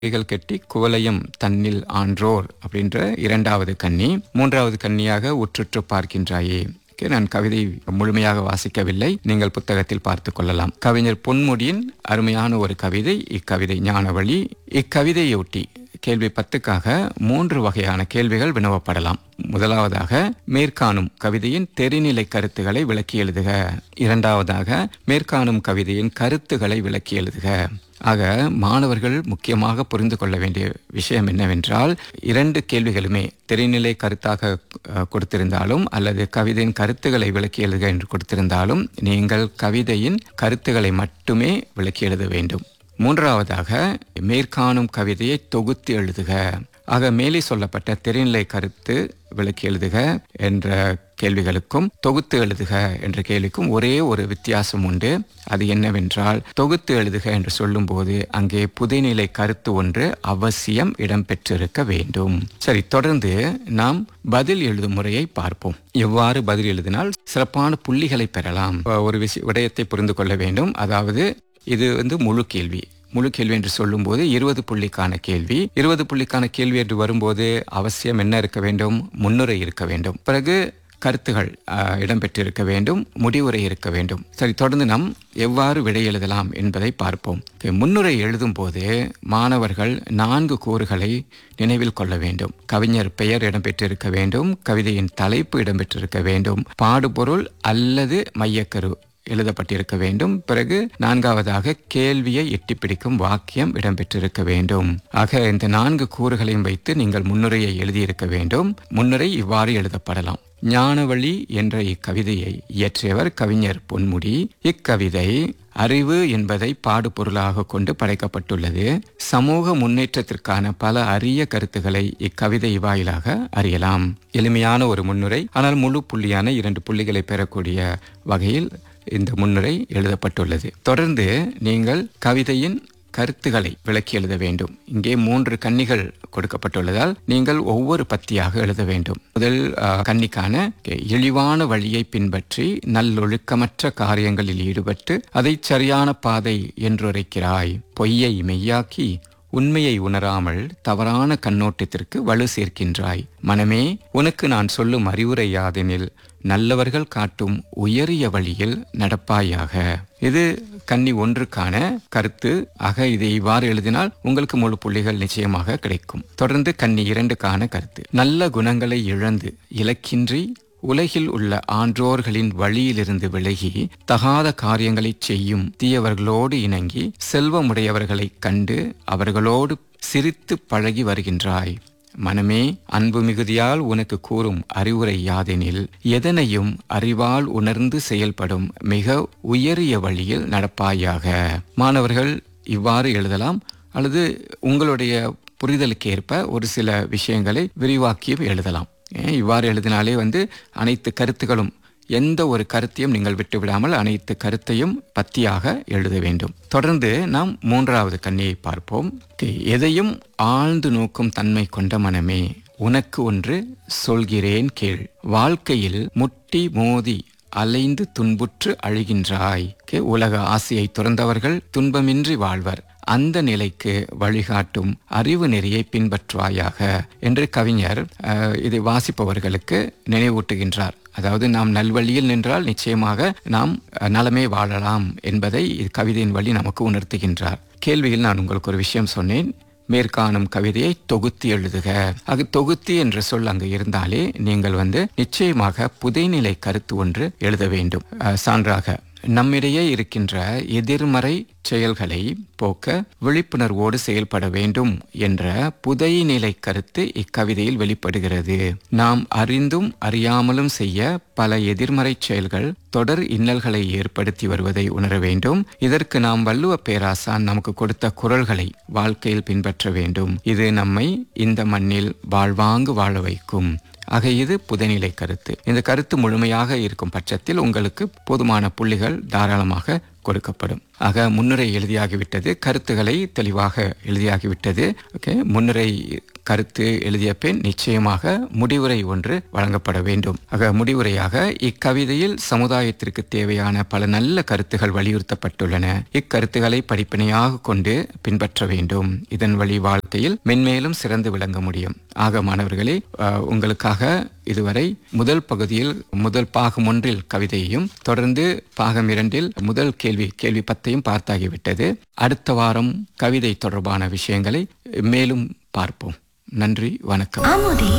கைகள் கெட்டி குவலயம் தன்னில் ஆன்றோர் அப்படின்ற இரண்டாவது கன்னி மூன்றாவது கன்னியாக உற்றுற்று பார்க்கின்றாயே Okay, நான் கவிதை முழுமையாக வாசிக்கவில்லை நீங்கள் புத்தகத்தில் பார்த்து கொள்ளலாம் கவிஞர் பொன்முடியின் அருமையான ஒரு கவிதை இக்கவிதை ஞானவழி இக்கவிதையொட்டி கேள்வி பத்துக்காக மூன்று வகையான கேள்விகள் வினவப்படலாம் முதலாவதாக மேற்காணும் கவிதையின் தெரிநிலை கருத்துக்களை விளக்கி எழுதுக இரண்டாவதாக மேற்காணும் கவிதையின் கருத்துக்களை விளக்கி எழுதுக ஆக மாணவர்கள் முக்கியமாக புரிந்து கொள்ள வேண்டிய விஷயம் என்னவென்றால் இரண்டு கேள்விகளுமே தெரிநிலை கருத்தாக அஹ், கொடுத்திருந்தாலும் அல்லது கவிதையின் கருத்துக்களை விளக்கி எழுதுக என்று கொடுத்திருந்தாலும் நீங்கள் கவிதையின் கருத்துக்களை மட்டுமே விளக்கி எழுத வேண்டும் மூன்றாவதாக மேற்காணும் கவிதையை தொகுத்து எழுதுக ஆக மேலே சொல்லப்பட்ட தெரிநிலை கருத்து விளக்கி எழுதுக என்ற கேள்விகளுக்கும் தொகுத்து எழுதுக என்ற கேள்விக்கும் ஒரே ஒரு வித்தியாசம் உண்டு அது என்னவென்றால் தொகுத்து எழுதுக என்று சொல்லும்போது அங்கே புதைநிலை கருத்து ஒன்று அவசியம் இடம்பெற்றிருக்க வேண்டும் சரி தொடர்ந்து நாம் பதில் எழுதும் முறையை பார்ப்போம் எவ்வாறு பதில் எழுதினால் சிறப்பான புள்ளிகளை பெறலாம் ஒரு விஷய விடயத்தை புரிந்து கொள்ள வேண்டும் அதாவது இது வந்து முழு கேள்வி முழு கேள்வி என்று சொல்லும்போது இருபது புள்ளிக்கான கேள்வி இருபது புள்ளிக்கான கேள்வி என்று வரும்போது அவசியம் என்ன இருக்க வேண்டும் முன்னுரை இருக்க வேண்டும் பிறகு கருத்துகள் அஹ், இடம்பெற்றிருக்க வேண்டும் முடிவுரை இருக்க வேண்டும் சரி தொடர்ந்து நாம் எவ்வாறு விடை எழுதலாம் என்பதை பார்ப்போம் Okay, முன்னுரை எழுதும் போது மாணவர்கள் நான்கு கூறுகளை நினைவில் கொள்ள வேண்டும் கவிஞர் பெயர் இடம்பெற்றிருக்க வேண்டும் கவிதையின் தலைப்பு இடம்பெற்றிருக்க வேண்டும் பாடுபொருள் அல்லது மையக்கரு எழுதப்பட்டிருக்க வேண்டும் பிறகு நான்காவதாக கேள்வியை எட்டி பிடிக்கும் வாக்கியம் இடம்பெற்றிருக்க வேண்டும் ஆக இந்த நான்கு கூறுகளையும் வைத்து நீங்கள் முன்னுரையை எழுதியிருக்க வேண்டும் முன்னுரை இவ்வாறு எழுதப்படலாம் ஞானவழி என்ற இக்கவிதையை இயற்றியவர் கவிஞர் பொன்முடி இக்கவிதை அறிவு என்பதை பாடுபொருளாக கொண்டு படைக்கப்பட்டுள்ளது சமூக முன்னேற்றத்திற்கான பல அரிய கருத்துக்களை இக்கவிதை வாயிலாக அறியலாம் எளிமையான ஒரு முன்னுரை ஆனால் முழு புள்ளியான இரண்டு புள்ளிகளை பெறக்கூடிய வகையில் இந்த முன்னுரை எழுதப்பட்டுள்ளது தொடர்ந்து நீங்கள் கவிதையின் கருத்துக்களை விளக்கி எழுத வேண்டும் இங்கே மூன்று கன்னிகள் கொடுக்கப்பட்டுள்ளதால் நீங்கள் ஒவ்வொரு பத்தியாக எழுத வேண்டும் முதல் அஹ், கன்னிக்கான இழிவான வழியை பின்பற்றி நல்லொழுக்கமற்ற காரியங்களில் ஈடுபட்டு அதை சரியான பாதை என்றுரைக்கிறாய் பொய்யை மெய்யாக்கி உண்மையை உணராமல் தவறான கண்ணோட்டத்திற்கு வலு சேர்க்கின்றாய் மனமே உனக்கு நான் சொல்லும் அறிவுரை யாதெனில் நல்லவர்கள் காட்டும் உயரிய வழியில் நடப்பாயாக இது கன்னி ஒன்றுக்கான கருத்து ஆக இதை இவ்வாறு எழுதினால் உங்களுக்கு முழு புள்ளிகள் நிச்சயமாக கிடைக்கும் தொடர்ந்து கன்னி இரண்டுக்கான கருத்து நல்ல குணங்களை இழந்து இலக்கின்றி உலகில் உள்ள ஆன்றோர்களின் வழியிலிருந்து விலகி தகாத காரியங்களைச் செய்யும் தீயவர்களோடு இணங்கி செல்வமுடையவர்களைக் கண்டு அவர்களோடு சிரித்து பழகி வருகின்றாய் மனமே அன்பு மிகுதியால் உனக்கு கூறும் அறிவுரை யாதெனில் எதனையும் அறிவால் உணர்ந்து செயல்படும் மிக உயரிய வழியில் நடப்பாயாக மாணவர்கள் இவ்வாறு எழுதலாம் அல்லது உங்களுடைய புரிதலுக்கு ஏற்ப ஒரு சில விஷயங்களை விரிவாக்கியும் எழுதலாம் ஏன் இவ்வாறு எழுதினாலே வந்து அனைத்து கருத்துகளும் எந்த ஒரு கருத்தையும் நீங்கள் விட்டுவிடாமல் அனைத்து கருத்தையும் பத்தியாக எழுத வேண்டும் தொடர்ந்து நாம் மூன்றாவது கண்ணியை பார்ப்போம் Okay, எதையும் ஆழ்ந்து நோக்கும் தன்மை கொண்ட மனமே உனக்கு ஒன்று சொல்கிறேன் கேள் வாழ்க்கையில் முட்டி மோதி அலைந்து துன்புற்று அழுகின்றாய் Okay, உலக ஆசையை துறந்தவர்கள் துன்பமின்றி வாழ்வர் அந்த நிலைக்கு வழிகாட்டும் அறிவு நெறியை பின்பற்றுவாயாக என்று கவிஞர் அஹ், இதை வாசிப்பவர்களுக்கு நினைவூட்டுகின்றார் அதாவது நாம் நல்வழியில் நின்றால் நிச்சயமாக நாம் அஹ், நலமே வாழலாம் என்பதை கவிதையின் வழி நமக்கு உணர்த்துகின்றார் கேள்வியில் நான் உங்களுக்கு ஒரு விஷயம் சொன்னேன் மேற்காணும் கவிதையை தொகுத்து எழுதுக அது தொகுத்து என்ற சொல் அங்கு இருந்தாலே நீங்கள் வந்து நிச்சயமாக புதைநிலை கருத்து ஒன்று எழுத வேண்டும் அஹ், சான்றாக நம்மிடையே இருக்கின்ற எதிர்மறை செயல்களை போக்க விழிப்புணர்வோடு செயல்பட வேண்டும் என்ற புதைநிலை கருத்து இக்கவிதையில் வெளிப்படுகிறது நாம் அறிந்தும் அறியாமலும் செய்ய பல எதிர்மறை செயல்கள் தொடர் இன்னல்களை ஏற்படுத்தி வருவதை உணர வேண்டும் இதற்கு நாம் வள்ளுவ பேராசான் நமக்கு கொடுத்த குரல்களை வாழ்க்கையில் பின்பற்ற வேண்டும் இது நம்மை இந்த மண்ணில் வாழ்வாங்கு வாழ வைக்கும் ஆக இது புதைநிலை கருத்து இந்த கருத்து முழுமையாக இருக்கும் பட்சத்தில் உங்களுக்கு போதுமான புள்ளிகள் தாராளமாக கொடுக்கப்படும் ஆக முன்னுரை எழுதியாகிவிட்டது கருத்துக்களை தெளிவாக எழுதியாகிவிட்டது ஓகே முன்னுரை கருத்து எழுதிய பின் நிச்சயமாக முடிவுரை ஒன்று வழங்கப்பட வேண்டும் ஆக முடிவுரையாக இக்கவிதையில் சமுதாயத்திற்கு தேவையான பல நல்ல கருத்துகள் வலியுறுத்தப்பட்டுள்ளன இக்கருத்துக்களை படிப்பினையாக கொண்டு பின்பற்ற வேண்டும் இதன் வழி வாழ்க்கையில் மென்மேலும் சிறந்து விளங்க முடியும் ஆக மாணவர்களே அஹ், உங்களுக்காக இதுவரை முதல் பகுதியில் முதல் பாகம் ஒன்றில் கவிதையையும் தொடர்ந்து பாகம் இரண்டில் முதல் கேள்வி கேள்வி பத்தையும் பார்த்தாகிவிட்டது அடுத்த வாரம் கவிதை தொடர்பான விஷயங்களை மேலும் பார்ப்போம் நன்றி வணக்கம் அமுதே